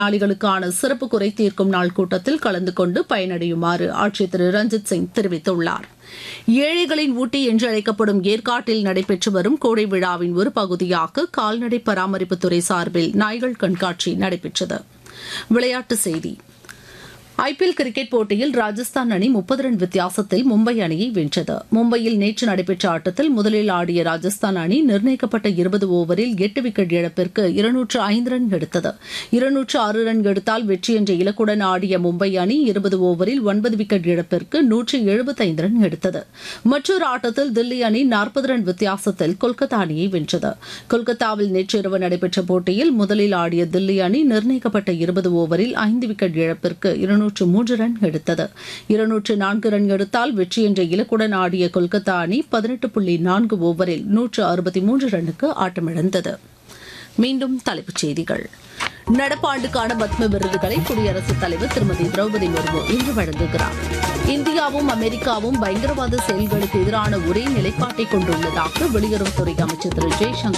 பயனாளிகளுக்கான சிறப்பு குறை தீர்க்கும் நாள் கூட்டத்தில் கலந்து கொண்டு பயனடையுமாறு ஆட்சியர் திரு ரஞ்சித் சிங் தெரிவித்துள்ளார் ஏழைகளின் ஊட்டி என்று அழைக்கப்படும் ஏற்காட்டில் நடைபெற்று வரும் கோடை விழாவின் ஒரு பகுதியாக கால்நடை பராமரிப்புத்துறை சார்பில் நாய்கள் கண்காட்சி நடைபெற்றது விளையாட்டுச் செய்தி ஐபிஎல் கிரிக்கெட் போட்டியில் ராஜஸ்தான் அணி முப்பது ரன் வித்தியாசத்தில் மும்பை அணியை வென்றது மும்பையில் நேற்று நடைபெற்ற ஆட்டத்தில் முதலில் ஆடிய ராஜஸ்தான் அணி நிர்ணயிக்கப்பட்ட இருபது ஓவரில் எட்டு விக்கெட் இழப்பிற்கு இருநூற்று ஐந்து ரன் எடுத்தது இருநூற்று ஆறு ரன் எடுத்தால் வெற்றி என்ற இலக்குடன் ஆடிய மும்பை அணி இருபது ஓவரில் ஒன்பது விக்கெட் இழப்பிற்கு நூற்று எழுபத்தைந்து ரன் எடுத்தது மற்றொரு ஆட்டத்தில் தில்லி அணி நாற்பது ரன் வித்தியாசத்தில் கொல்கத்தா அணியை வென்றது கொல்கத்தாவில் நேற்றிரவு நடைபெற்ற போட்டியில் முதலில் ஆடிய தில்லி அணி நிர்ணயிக்கப்பட்ட இருபது ஓவரில் ஐந்து விக்கெட் இழப்பிற்கு இருநூற்று மூன்று ரன் எடுத்தது இருநூற்று நான்கு ரன் எடுத்தால் வெற்றி என்ற இலக்குடன் ஆடிய கொல்கத்தா அணி பதினெட்டு புள்ளி நான்கு ஓவரில் நூற்று அறுபத்தி மூன்று ரன்னுக்கு ஆட்டமிழந்தது மீண்டும் தலைப்புச் செய்திகள் நடப்பாண்டுக்கான பத்ம விருதுகளை குடியரசுத் தலைவர் திருமதி திரௌபதி முர்மு இன்று வழங்குகிறார் இந்தியாவும் அமெரிக்காவும் பயங்கரவாத செயல்களுக்கு எதிரான ஒரே நிலைப்பாட்டை கொண்டுள்ளதாக வெளியுறவுத்துறை அமைச்சர் திரு ஜெய்சங்கர்